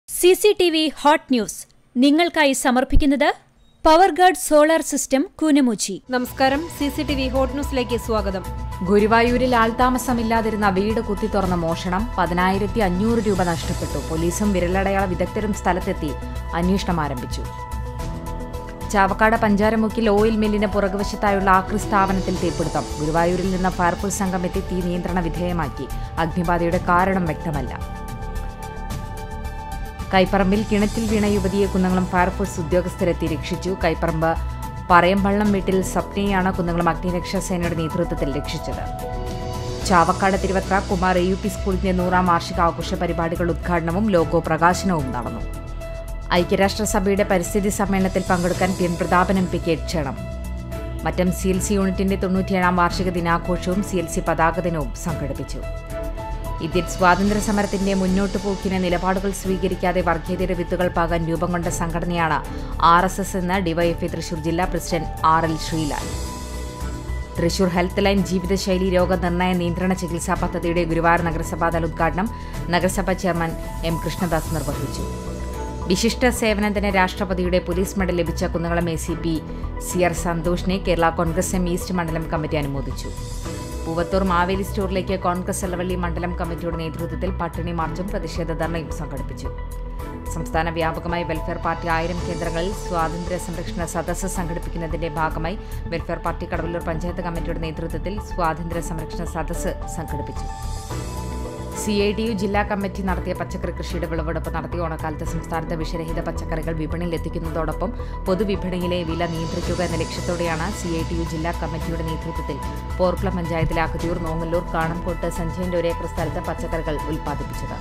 C C T V hot news നിങ്ങൾക്കായി സമർപ്പിക്കുന്നത് power guard solar system Koonamuchi നമസ്കാരം C C T V hot ന്യൂസിലേക്ക് സ്വാഗതം ഗുരുവായൂരിൽ ആൾതാമസമില്ലാതിരുന്ന വീട് കുത്തിത്തുറന്ന മോഷണം പതിനായിരത്തി അഞ്ഞൂറ് രൂപ നഷ്ടപ്പെട്ടു പോലീസും വിരലടയാള വിദഗ്ധരും സ്ഥലത്തെത്തി അന്വേഷണം ആരംഭിച്ചു ചാവക്കാട് പഞ്ചാരമുക്കിൽ ഓയിൽ മില്ലിന് പുറകുവശത്തായുള്ള ആക്രി സ്ഥാപനത്തിൽ തീപിടുത്തം ഗുരുവായൂരിൽ നിന്ന് ഫയർഫോഴ്സ് സംഘം എത്തി തീ നിയന്ത്രണ വിധേയമാക്കി അഗ്നിബാധയുടെ കാരണം വ്യക്തമല്ല കൈപ്പറമ്പിൽ കിണറ്റിൽ വീണ യുവതിയെ കുന്നംകുളം ഫയർഫോഴ്സ് ഉദ്യോഗസ്ഥരെത്തി രക്ഷിച്ചു കൈപ്പറമ്പ് പറയമ്പള്ളം വീട്ടിൽ സ്വപ്നയെയാണ് കുന്നംകുളം അഗ്നിരക്ഷാ സേനയുടെ നേതൃത്വത്തിൽ രക്ഷിച്ചത് Chavakkad Thiruvathra Kumar A U P സ്കൂളിന്റെ നൂറാം വാർഷിക ആഘോഷ പരിപാടികൾ ഉദ്ഘാടനവും ലോഗോ പ്രകാശനവും നടന്നു ഐക്യരാഷ്ട്രസഭയുടെ പരിസ്ഥിതി സമ്മേളനത്തിൽ പങ്കെടുക്കാൻ പി എൻ പ്രതാപൻ എം പിക്ക് ക്ഷണം മറ്റം സി എൽ സി യൂണിറ്റിന്റെ തൊണ്ണൂറ്റിയേഴാം വാർഷിക ദിനാഘോഷവും സി എൽ സി പതാക ദിനവും സംഘടിപ്പിച്ചു ഇന്ത്യൻ സ്വാതന്ത്ര്യ സമരത്തിന്റെ മുന്നോട്ടു പോക്കിന് നിലപാടുകൾ സ്വീകരിക്കാതെ വർഗീയതയുടെ വിത്തുകൾ പാകാൻ രൂപം കൊണ്ട സംഘടനയാണ് ആർ എസ് എസ് എന്ന് ഡിവൈഎഫ്ഐ തൃശൂർ ജില്ലാ president R L Sreelal Thrissur health line ജീവിതശൈലി രോഗനിർണയ നിയന്ത്രണ ചികിത്സാ പദ്ധതിയുടെ ഗുരുവായൂർ നഗരസഭാതല ഉദ്ഘാടനം നഗരസഭാ ചെയർമാൻ എം കൃഷ്ണദാസ് നിർവഹിച്ചു വിശിഷ്ട സേവനത്തിന് രാഷ്ട്രപതിയുടെ പോലീസ് മെഡൽ ലഭിച്ച Kunnamkulam A C P C R സന്തോഷിനെ കേരള കോൺഗ്രസ് എം ഈസ്റ്റ് മണ്ഡലം കമ്മിറ്റി അനുമോദിച്ചു പൂവത്തൂർ മാവേലി സ്റ്റോറിലേക്ക് കോൺഗ്രസ് എല്ലവള്ളി മണ്ഡലം കമ്മിറ്റിയുടെ നേതൃത്വത്തിൽ പട്ടിണി മാർച്ചും പ്രതിഷേധ ധർണയും സംഘടിപ്പിച്ചു സംസ്ഥാന വ്യാപകമായി വെൽഫെയർ പാർട്ടി ആയിരം കേന്ദ്രങ്ങളിൽ സ്വാതന്ത്ര്യ സംരക്ഷണ സദസ്സ് സംഘടിപ്പിക്കുന്നതിന്റെ ഭാഗമായി വെൽഫെയർ പാർട്ടി കടവല്ലൂർ പഞ്ചായത്ത് കമ്മിറ്റിയുടെ നേതൃത്വത്തിൽ സ്വാതന്ത്ര്യ സംരക്ഷണ സദസ്സ് സംഘടിപ്പിച്ചു സി ഐ ടി യു ജില്ലാ കമ്മിറ്റി നടത്തിയ പച്ചക്കറി കൃഷിയുടെ വിളവെടുപ്പ് നടത്തി ഓണക്കാലത്ത് സംസ്ഥാനത്ത് വിഷരഹിത പച്ചക്കറികൾ വിപണിയിൽ എത്തിക്കുന്നതോടൊപ്പം പൊതുവിപണിയിലെ വില നിയന്ത്രിക്കുക എന്ന ലക്ഷ്യത്തോടെയാണ് സി ഐ ടി യു ജില്ലാ കമ്മിറ്റിയുടെ നേതൃത്വത്തിൽ പോർക്കുളം പഞ്ചായത്തിലെ അകത്തിയൂർ നോങ്ങല്ലൂർ കാണംകോട്ട് സഞ്ജയന്റെ ഒരു ഏക്കർ സ്ഥലത്ത് പച്ചക്കറികൾ ഉൽപ്പാദിപ്പിച്ചത്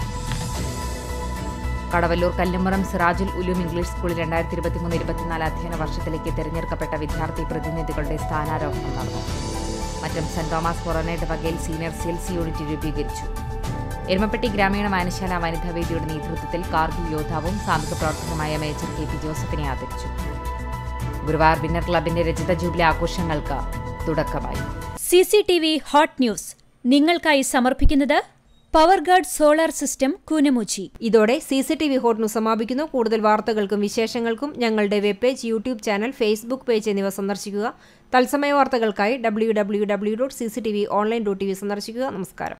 കടവല്ലൂർ കല്ലുമറം സിറാജുൽ ഉലൂം ഇംഗ്ലീഷ് സ്കൂളിൽ രണ്ടായിരത്തി ഇരുപത്തിമൂന്ന് ഇരുപത്തിനാല് അധ്യയന വർഷത്തിലേക്ക് തിരഞ്ഞെടുക്കപ്പെട്ട വിദ്യാർത്ഥി പ്രതിനിധികളുടെ സ്ഥാനാരോഹണം നടന്നു മറ്റും സെന്റ് തോമസ് കൊറോണയുടെ വകയിൽ senior C L C unit രൂപീകരിച്ചു എരുമപ്പെട്ടി ഗ്രാമീണ വായനശാല വനിതാ വേദിയുടെ നേതൃത്വത്തിൽ കാർഗിൽ യോദ്ധാവും സാമൂഹിക പ്രവർത്തകനുമായ മേജർ കെ പി ജോസഫിനെ ആദരിച്ചു ഗുരുവായൂർ വിന്നർ ക്ലബിന്റെ രജത ജൂബിലി ആഘോഷങ്ങൾക്ക് തുടക്കമായി C C T V hot news നിങ്ങൾക്കായി സമർപ്പിക്കുന്നത് power guard solar system Koonamuchi ഇതോടെ C C T V hot news സമാപിക്കുന്നു കൂടുതൽ വാർത്തകൾക്കും വിശേഷങ്ങൾക്കും ഞങ്ങളുടെ web page YouTube channel Facebook page എന്നിവ സന്ദർശിക്കുക തത്സമയ വാർത്തകൾക്കായി W W W dot C C T V online dot T V സന്ദർശിക്കുക നമസ്കാരം